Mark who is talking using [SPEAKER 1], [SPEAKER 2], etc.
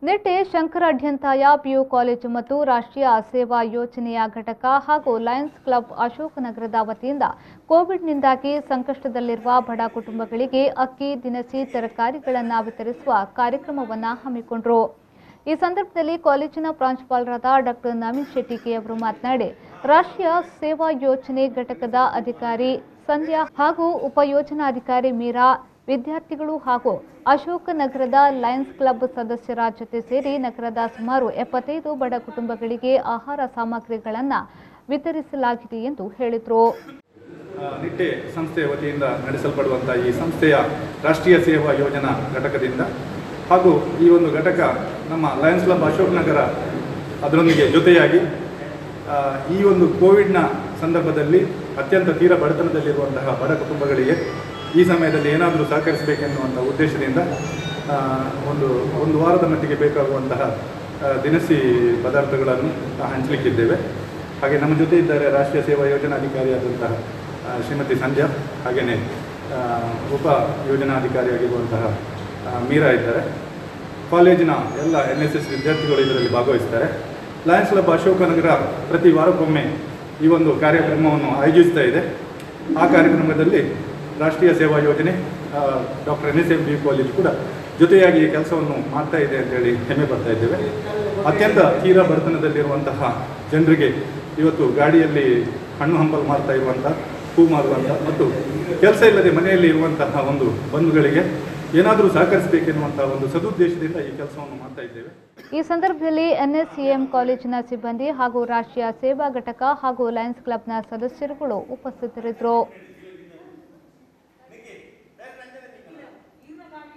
[SPEAKER 1] Nitte ಶಂಕರಾಢ್ಯಂತಾಯ PU college ಮತ್ತು ರಾಷ್ಟ್ರೀಯ ಸೇವಾ ಯೋಜನೆಯ ಘಟಕ ಹಾಗೂ ಲಯನ್ಸ್ ಕ್ಲಬ್ ಅಶೋಕನಗರದ ವತಿಯಿಂದ ಕೋವಿಡ್ನಿಂದಾಗಿ ಸಂಕಷ್ಟದಲ್ಲಿರುವ ಬಡ ಕುಟುಂಬಗಳಿಗೆ ಅಕ್ಕಿ ದಿನಸಿ ತರಕಾರಿಗಳನ್ನು ವಿತರಿಸುವ ಕಾರ್ಯಕ್ರಮವನ್ನು ಹಮ್ಮಿಕೊಂಡರು ಈ ಸಂದರ್ಭದಲ್ಲಿ ಕಾಲೇಜಿನ ಪ್ರಾಂಶುಪಾಲರಾದ ಡಾಕ್ಟರ್ ನವೀನ್ ಶೆಟ್ಟಿಗೆ ಅವರು ಮಾತನಾಡಿ ರಾಷ್ಟ್ರೀಯ ಸೇವಾ ಯೋಜನೆ ಘಟಕದ ಅಧಿಕಾರಿ ಸಂಧ್ಯಾ ಹಾಗೂ ಉಪಯೋಜನಾಧಿಕಾರಿ ಮೀರಾ ವಿದ್ಯಾರ್ಥಿಗಳು ಹಾಗೂ ಅಶೋಕ ನಗರದ ಲಯನ್ಸ್ ಕ್ಲಬ್ ಸದಸ್ಯರ ಜೊತೆ ಸೇರಿ ನಗರದ ಸುಮಾರು ಎಪ್ಪತ್ತೈದು ಬಡ ಕುಟುಂಬಗಳಿಗೆ ಆಹಾರ ಸಾಮಗ್ರಿಗಳನ್ನು ವಿತರಿಸಲಾಗಿದೆ ಎಂದು ಹೇಳಿದರು
[SPEAKER 2] ಆ, ನಿಟ್ಟೆ ಸಂಸ್ಥೆಯ ವತಿಯಿಂದ ನಡೆಸಲ್ಪಡುವಂಥ ಈ ಸಂಸ್ಥೆಯ ರಾಷ್ಟ್ರೀಯ ಸೇವಾ ಯೋಜನಾ ಘಟಕದಿಂದ ಹಾಗೂ ಈ ಒಂದು ಘಟಕ ನಮ್ಮ ಲಯನ್ಸ್ ಕ್ಲಬ್ ಅಶೋಕ್ ನಗರ ಅದರೊಂದಿಗೆ ಜೊತೆಯಾಗಿ ಆ, ಈ ಒಂದು ಕೋವಿಡ್ನ ಸಂದರ್ಭದಲ್ಲಿ ಅತ್ಯಂತ ತೀರ ಬಡತನದಲ್ಲಿರುವಂತಹ ಬಡ ಕುಟುಂಬಗಳಿಗೆ ಈ ಸಮಯದಲ್ಲಿ ಏನಾದರೂ ಸಹಕರಿಸಬೇಕೆನ್ನುವಂಥ ಉದ್ದೇಶದಿಂದ ಆ, ಒಂದು ಒಂದು ವಾರದ ಮಟ್ಟಿಗೆ ಬೇಕಾಗುವಂತಹ ಆ, ದಿನಸಿ ಪದಾರ್ಥಗಳನ್ನು ಹಂಚಲಿಕ್ಕಿದ್ದೇವೆ ಹಾಗೆ ನಮ್ಮ ಜೊತೆ ಇದ್ದಾರೆ ರಾಷ್ಟ್ರೀಯ ಸೇವಾ ಯೋಜನಾಧಿಕಾರಿಯಾದಂತಹ ಆ, ಶ್ರೀಮತಿ ಸಂಧ್ಯಾ ಹಾಗೆಯೇ ಆ, ಉಪ ಯೋಜನಾಧಿಕಾರಿಯಾಗಿರುವಂತಹ ಆ, ಮೀರಾ ಇದ್ದಾರೆ ಕಾಲೇಜಿನ ಎಲ್ಲ ಎನ್ ಎಸ್ ಎಸ್ ವಿದ್ಯಾರ್ಥಿಗಳು ಇದರಲ್ಲಿ ಭಾಗವಹಿಸ್ತಾರೆ ಲಯನ್ಸ್ ಕ್ಲಬ್ ಅಶೋಕನಗರ ಪ್ರತಿ ವಾರಕ್ಕೊಮ್ಮೆ ಈ ಒಂದು ಕಾರ್ಯಕ್ರಮವನ್ನು ಆಯೋಜಿಸ್ತಾ ಇದೆ ಆ ಕಾರ್ಯಕ್ರಮದಲ್ಲಿ ರಾಷ್ಟ್ರೀಯ ಸೇವಾ ಯೋಜನೆ doctor N S M B college ಕೂಡ ಜೊತೆಯಾಗಿ ಈ ಕೆಲಸವನ್ನು ಮಾಡ್ತಾ ಇದೆ ಅಂತೇಳಿ ಹೆಮ್ಮೆ ಪಡ್ತಾ ಇದ್ದೇವೆ ಅತ್ಯಂತ ತೀರ ಬಡತನದಲ್ಲಿರುವಂತಹ ಜನರಿಗೆ ಇವತ್ತು ಗಾಡಿಯಲ್ಲಿ ಹಣ್ಣು ಹಂಪಲು ಮಾರ್ತಾ ಇರುವಂಥ ಹೂ ಮಾರುವಂಥ ಮತ್ತು ಕೆಲಸ ಇಲ್ಲದೆ ಮನೆಯಲ್ಲಿ ಇರುವಂತಹ ಒಂದು ಬಂಧುಗಳಿಗೆ ಏನಾದರೂ ಸಹಕರಿಸಬೇಕೆನ್ನುವಂಥ ಒಂದು ಸದುದ್ದೇಶದಿಂದ ಈ ಕೆಲಸವನ್ನು ಮಾಡ್ತಾ ಇದ್ದೇವೆ
[SPEAKER 1] ಈ ಸಂದರ್ಭದಲ್ಲಿ ಎನ್ಎಸ್ಸಿಎಂ ಕಾಲೇಜಿನ ಸಿಬ್ಬಂದಿ ಹಾಗೂ ರಾಷ್ಟ್ರೀಯ ಸೇವಾ ಘಟಕ ಹಾಗೂ ಲಯನ್ಸ್ ಕ್ಲಬ್ನ ಸದಸ್ಯರುಗಳು ಉಪಸ್ಥಿತರಿದ್ದರು